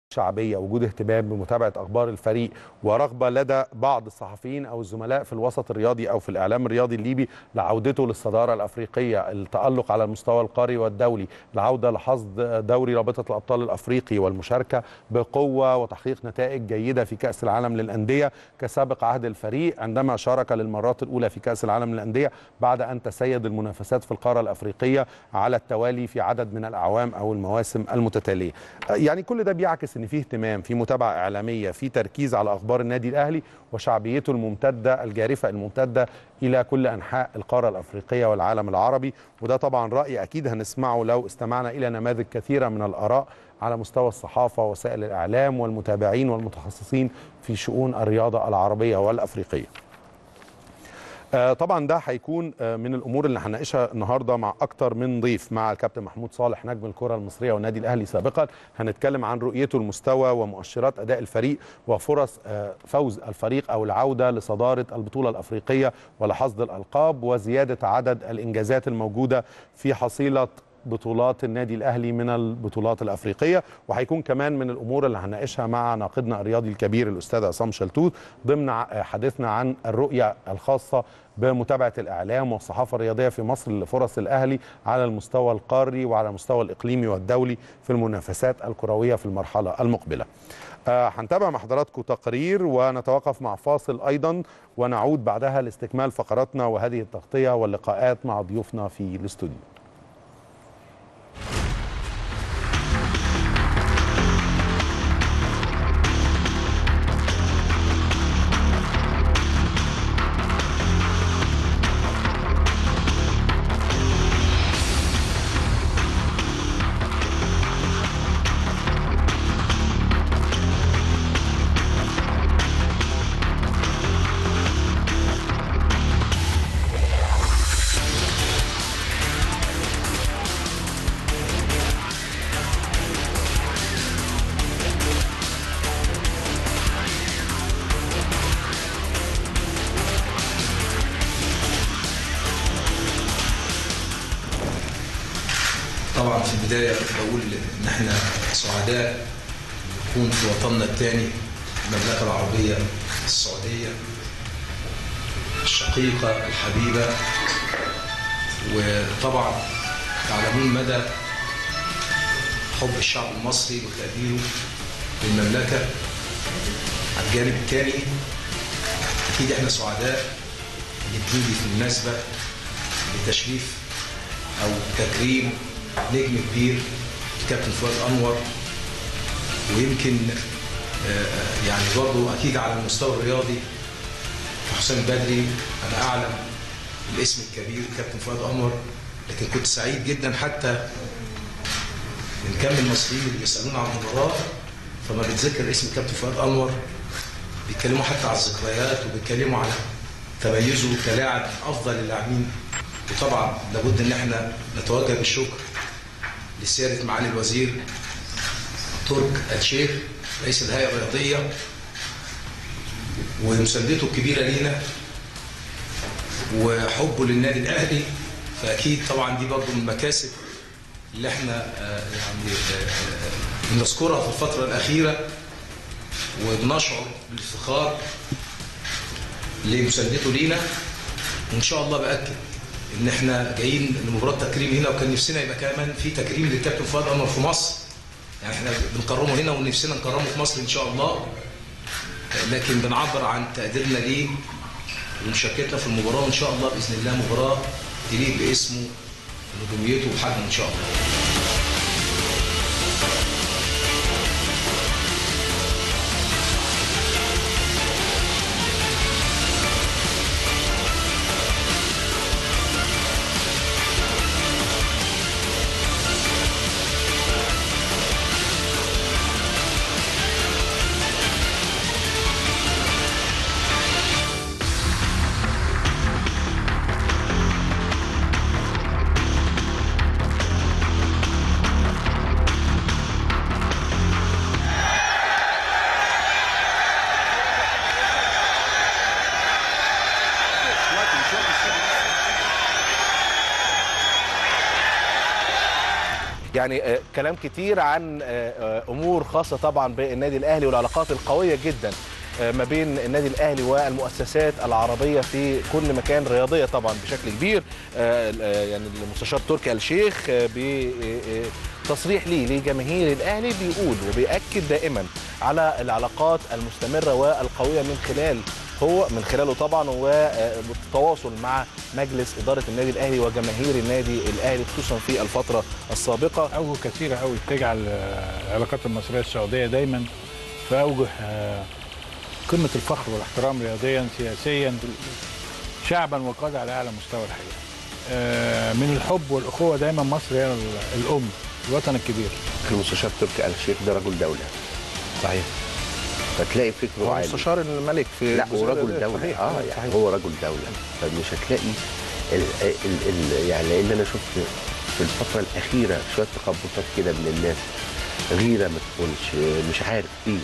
شعبيه وجود اهتمام بمتابعه اخبار الفريق ورغبه لدى بعض الصحفيين او الزملاء في الوسط الرياضي او في الاعلام الرياضي الليبي لعودته للصداره الافريقيه التالق على المستوى القاري والدولي العوده لحصد دوري رابطه الابطال الافريقي والمشاركه بقوه وتحقيق نتائج جيده في كاس العالم للانديه كسابق عهد الفريق عندما شارك للمرات الاولى في كاس العالم للانديه بعد ان تسيد المنافسات في القاره الافريقيه على التوالي في عدد من الاعوام او المواسم المتتاليه يعني كل ده بيعكس ان في اهتمام في متابعه اعلاميه في تركيز على اخبار النادي الاهلي وشعبيته الممتده الجارفه الممتده الى كل انحاء القاره الافريقيه والعالم العربي وده طبعا راي اكيد هنسمعه لو استمعنا الى نماذج كثيره من الاراء على مستوى الصحافه ووسائل الاعلام والمتابعين والمتخصصين في شؤون الرياضه العربيه والافريقيه آه طبعا ده هيكون آه من الامور اللي هنناقشها النهارده مع اكتر من ضيف مع الكابتن محمود صالح نجم الكره المصريه والنادي الاهلي سابقا هنتكلم عن رؤيته المستوى ومؤشرات اداء الفريق وفرص آه فوز الفريق او العوده لصداره البطوله الافريقيه ولحصد الالقاب وزياده عدد الانجازات الموجوده في حصيله بطولات النادي الاهلي من البطولات الافريقيه وهيكون كمان من الامور اللي هنناقشها مع ناقدنا الرياضي الكبير الاستاذ عصام شلتوت ضمن حديثنا عن الرؤيه الخاصه بمتابعه الاعلام والصحافه الرياضيه في مصر لفرص الاهلي على المستوى القاري وعلى المستوى الاقليمي والدولي في المنافسات الكرويه في المرحله المقبله. هنتابع آه مع حضراتكم تقرير ونتوقف مع فاصل ايضا ونعود بعدها لاستكمال فقراتنا وهذه التغطيه واللقاءات مع ضيوفنا في الاستوديو. طبعا في البداية بقول إن إحنا سعداء نكون في وطننا الثاني المملكة العربية السعودية الشقيقة الحبيبة وطبعا تعلمون مدى حب الشعب المصري وتقديره للمملكة على الجانب الثاني أكيد إحنا سعداء إن بنيجي في المناسبة لتشريف أو تكريم نجم كبير الكابتن فؤاد انور ويمكن يعني برضه اكيد على المستوى الرياضي حسام بدري انا اعلم الاسم الكبير الكابتن فؤاد انور لكن كنت سعيد جدا حتى ان كان من المصريين اللي بيسالونا عن المباراه فما بتذكر اسم الكابتن فؤاد انور بيتكلموا حتى على الذكريات وبيتكلموا على تميزه كلاعب افضل اللاعبين وطبعا لابد ان احنا نتوجه بالشكر لسيادة معالي الوزير ترك الشيخ رئيس الهيئة الرياضية ومساندته الكبيرة لينا وحبه للنادي الأهلي فأكيد طبعا دي برضه من المكاسب اللي احنا يعني بنذكرها في الفترة الأخيرة وبنشعر بالافتخار لمساندته لينا وإن شاء الله بأكد ان احنا جايين لمباراه تكريم هنا وكان نفسنا يبقى كمان في تكريم للكابتن فؤاد انور في مصر يعني احنا بنكرمه هنا ونفسنا نكرمه في مصر ان شاء الله لكن بنعبر عن تقديرنا ليه ومشاركتنا في المباراه وان شاء الله باذن الله مباراه تليق باسمه ونجوميته وحجمه ان شاء الله يعني آه، كلام كتير عن آه، آه، امور خاصه طبعا بالنادي الاهلي والعلاقات القويه جدا آه، ما بين النادي الاهلي والمؤسسات العربيه في كل مكان رياضيه طبعا بشكل كبير آه، آه، يعني المستشار تركي آل الشيخ آه، بتصريح ليه لجماهير الاهلي بيقول وبيأكد دائما على العلاقات المستمره والقويه من خلال هو من خلاله طبعا والتواصل مع مجلس اداره النادي الاهلي وجماهير النادي الاهلي خصوصا في الفتره السابقه اوجه كثيره قوي تجعل آه، العلاقات المصريه السعوديه دايما في اوجه آه، قمه الفخر والاحترام رياضيا سياسيا شعبا وقاده على اعلى مستوى الحقيقه آه، من الحب والاخوه دايما مصر هي ال- الام الوطن الكبير المستشار تركي آل الشيخ ده رجل دوله صحيح فتلاقي فكره هو عالي مستشار الملك في لا هو الجزيرة رجل دي. دوله صحيح. اه صحيح. يعني هو رجل دوله فمش هتلاقي ال ال ال يعني لان انا شفت في الفتره الاخيره شويه تخبطات كده من الناس غيره ما تكونش مش عارف ايه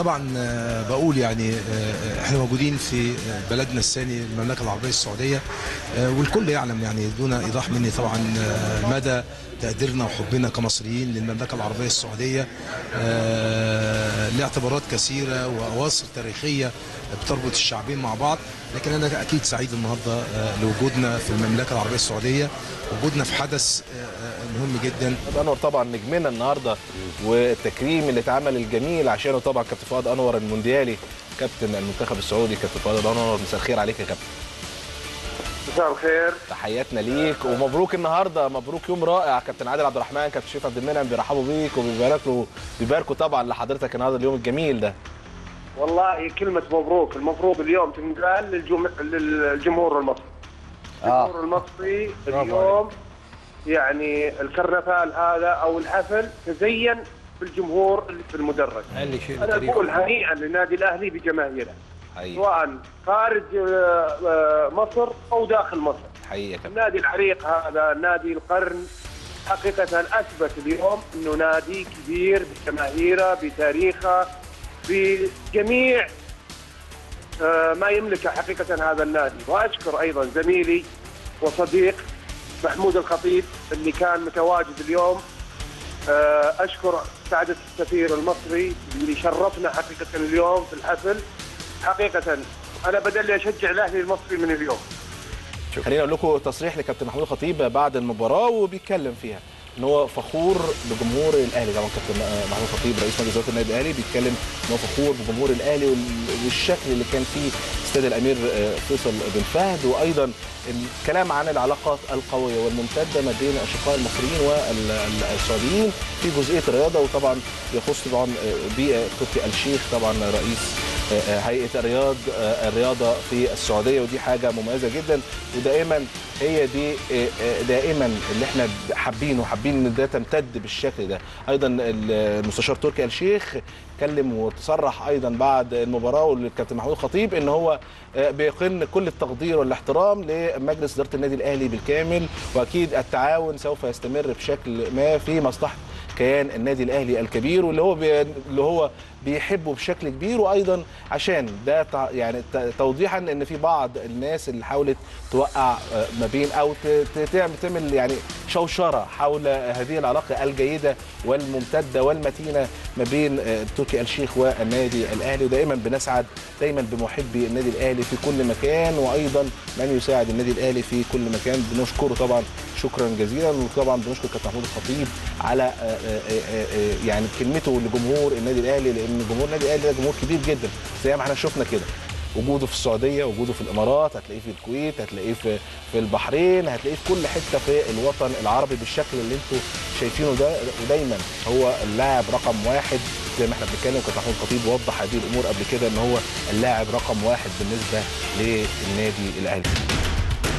طبعا آه، بقول يعني آه، احنا موجودين في آه، بلدنا الثاني المملكه العربيه السعوديه آه، والكل يعلم يعني دون ايضاح مني طبعا آه، مدى تقديرنا وحبنا كمصريين للمملكه العربيه السعوديه آه، لاعتبارات كثيره واواصر تاريخيه بتربط الشعبين مع بعض لكن انا اكيد سعيد النهارده آه، لوجودنا في المملكه العربيه السعوديه وجودنا في حدث آه، آه، مهم جدا انور طبعا نجمنا النهارده والتكريم اللي اتعمل الجميل عشانه طبعا كابتن فؤاد انور المونديالي كابتن المنتخب السعودي كابتن فؤاد انور مساء الخير عليك يا كابتن مساء الخير تحياتنا ليك ومبروك النهارده مبروك يوم رائع كابتن عادل عبد الرحمن كابتن شريف عبد المنعم بيرحبوا بيك وبيباركوا بيباركوا طبعا لحضرتك النهارده اليوم الجميل ده والله كلمة مبروك المفروض اليوم تنقال للجم... للجمهور المصري الجمهور المصري اليوم يعني الكرنفال هذا او الحفل تزين بالجمهور اللي في المدرج قال لي شيء انا اقول هنيئا للنادي الاهلي بجماهيره حقيقي سواء خارج آه، آه، مصر او داخل مصر حقيقي يا كابتن النادي العريق هذا نادي القرن حقيقة أثبت اليوم أنه نادي كبير بجماهيره بتاريخه بجميع آه، ما يملكه حقيقة هذا النادي وأشكر أيضا زميلي وصديق محمود الخطيب اللي كان متواجد اليوم آه، أشكر سعادة السفير المصري اللي شرفنا حقيقة اليوم في الحفل حقيقة أنا بدل لي أشجع الأهلي المصري من اليوم خليني اقول لكم تصريح لكابتن محمود الخطيب بعد المباراه وبيتكلم فيها ان هو فخور بجمهور الاهلي طبعا كابتن آه، محمود الخطيب رئيس مجلس اداره النادي الاهلي بيتكلم ان هو فخور بجمهور الاهلي وال- والشكل اللي كان فيه استاد الامير آه، فيصل بن فهد وايضا الكلام عن العلاقات القويه والممتده ما بين الاشقاء المصريين والسعوديين في جزئيه الرياضه وطبعا يخص طبعا آه، بتركي الشيخ طبعا رئيس آه، هيئه الرياض آه، الرياضه في السعوديه ودي حاجه مميزه جدا ودائما هي دي آه، آه، دائما اللي احنا حابينه حابين ان ده تمتد بالشكل ده ايضا المستشار تركي آل الشيخ اتكلم وتصرح ايضا بعد المباراه والكابتن محمود الخطيب ان هو آه، بيقن كل التقدير والاحترام لمجلس اداره النادي الاهلي بالكامل واكيد التعاون سوف يستمر بشكل ما في مصلحه كيان النادي الاهلي الكبير واللي هو بي اللي هو بيحبه بشكل كبير وايضا عشان ده تع- يعني ت- توضيحا ان في بعض الناس اللي حاولت توقع آه، ما بين او ت- ت- تعمل تعمل يعني شوشره حول هذه العلاقه الجيده والممتده والمتينه ما بين آه، تركي آل الشيخ والنادي الاهلي ودائما بنسعد دايما بمحبي النادي الاهلي في كل مكان وايضا من يساعد النادي الاهلي في كل مكان بنشكره طبعا شكرا جزيلا وطبعا بنشكر كابتن محمود الخطيب على آه، آه، آه، آه، يعني كلمته لجمهور النادي الاهلي لان جمهور النادي الاهلي ده جمهور كبير جدا زي ما احنا شفنا كده وجوده في السعوديه وجوده في الامارات هتلاقيه في الكويت هتلاقيه في في البحرين هتلاقيه في كل حته في الوطن العربي بالشكل اللي انتم شايفينه ده ودايما هو اللاعب رقم واحد زي ما احنا بنتكلم كابتن محمود الخطيب وضح هذه الامور قبل كده ان هو اللاعب رقم واحد بالنسبه للنادي الاهلي